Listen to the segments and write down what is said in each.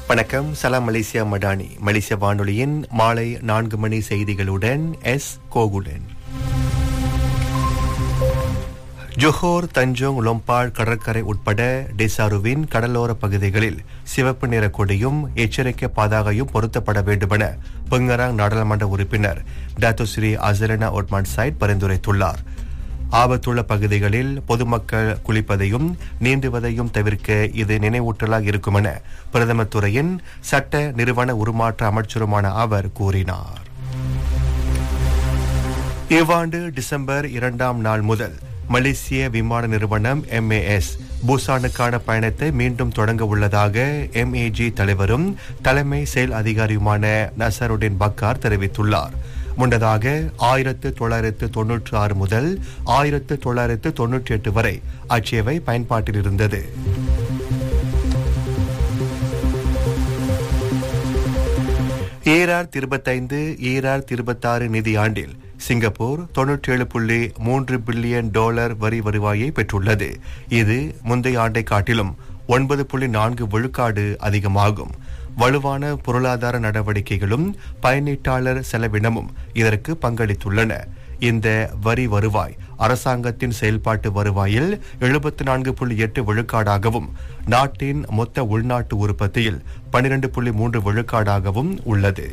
வணக்கம் சலாம் மலேசியா மடானி மலேசிய வானொலியின் மாலை நான்கு மணி செய்திகளுடன் S Gokulan Johor Tanjung Lompat கடற்கரை உட்பட டெசாருவின் கடலோர பகுதிகளில் சிவப்பு நிற கொடியும் எச்சரிக்கை பதாகையும் பொருத்தப்பட வேண்டுமென பெங்கராங் நாடாளுமன்ற உறுப்பினர் டாத்துஸ்ரீ அசரனா ஒட்மான் சைட் பரிந்துரைத்துள்ளார் ஆபத்துள்ள பகுதிகளில் பொதுமக்கள் குளிப்பதையும் நீந்துவதையும் தவிர்க்க இது நினைவூட்டலாக இருக்கும் என பிரதமர் துறையின் சட்ட நிறுவன உருமாற்ற அமைச்சருமான அவர் கூறினார் இவ்வாண்டு டிசம்பர் இரண்டாம் நாள் முதல் மலேசிய விமான நிறுவனம் எம்ஏஎஸ் பூசானுக்கான பயணத்தை மீண்டும் தொடங்க உள்ளதாக எம்ஏஜி தலைவரும் தலைமை செயல் அதிகாரியுமான நசருடின் பக்கார் தெரிவித்துள்ளார் முன்னதாக ஆயிரத்து தொள்ளாயிரத்து தொன்னூற்றி ஆறு முதல் ஆயிரத்து தொள்ளாயிரத்து தொன்னூற்றி எட்டு வரை அச்சேவை பயன்பாட்டில் இருந்தது ஈரார் இருபத்தைந்து ஈரார் இருபத்தாறு நிதியாண்டில் சிங்கப்பூர் தொன்னூற்றி ஏழு புள்ளி மூன்று பில்லியன் டாலர் வரி வருவாயை பெற்றுள்ளது இது முந்தைய ஆண்டை காட்டிலும் ஒன்பது புள்ளி நான்கு விழுக்காடு அதிகமாகும் வலுவான பொருளாதார நடவடிக்கைகளும் பயனீட்டாளர் செலவினமும் இதற்கு பங்களித்துள்ளன இந்த வரி வருவாய் அரசாங்கத்தின் செயல்பாட்டு வருவாயில் எழுபத்தி நான்கு புள்ளி எட்டு விழுக்காடாகவும் நாட்டின் மொத்த உள்நாட்டு உற்பத்தியில் பனிரெண்டு புள்ளி மூன்று விழுக்காடாகவும் உள்ளது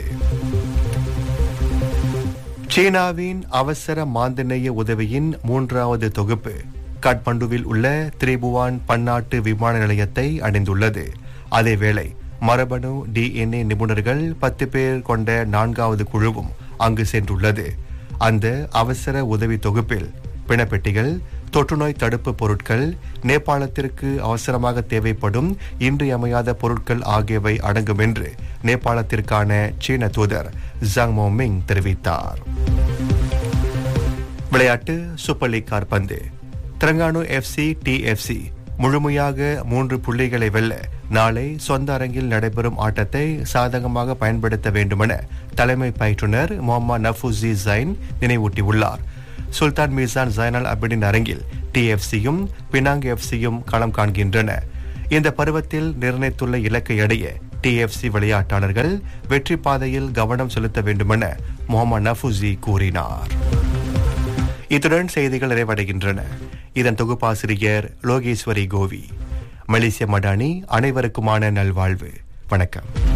சீனாவின் அவசர மாந்தநேய உதவியின் மூன்றாவது தொகுப்பு காட்மண்டுவில் உள்ள திரிபுவான் பன்னாட்டு விமான நிலையத்தை அடைந்துள்ளது அதேவேளை மரபணு டிஎன்ஏ நிபுணர்கள் பத்து பேர் கொண்ட நான்காவது குழுவும் அங்கு சென்றுள்ளது அந்த அவசர உதவி தொகுப்பில் பிணப்பெட்டிகள் தொற்றுநோய் தடுப்பு பொருட்கள் நேபாளத்திற்கு அவசரமாக தேவைப்படும் இன்றியமையாத பொருட்கள் ஆகியவை அடங்கும் என்று நேபாளத்திற்கான சீன தூதர் ஜாங் மோமிங் தெரிவித்தார் விளையாட்டு சூப்பர் லீக் கார்பந்து திரங்கானு எஃப்சி டிஎஃப்சி முழுமையாக மூன்று புள்ளிகளை வெல்ல நாளை சொந்த அரங்கில் நடைபெறும் ஆட்டத்தை சாதகமாக பயன்படுத்த வேண்டுமென தலைமை பயிற்றுனர் முகமது நஃபூசி ஜைன் நினைவூட்டியுள்ளார் சுல்தான் மீசான் ஜைனல் அபிடின் அரங்கில் டிஎஃப்சியும் பினாங் எஃப்சியும் களம் காண்கின்றன இந்த பருவத்தில் நிர்ணயித்துள்ள இலக்கை அடைய டிஎஃப்சி விளையாட்டாளர்கள் வெற்றி பாதையில் கவனம் செலுத்த வேண்டுமென முகமது நஃபூசி கூறினார் இத்துடன் செய்திகள் நிறைவடைகின்றன இதன் தொகுப்பாசிரியர் லோகேஸ்வரி கோவி மலேசிய மடானி அனைவருக்குமான நல்வாழ்வு வணக்கம்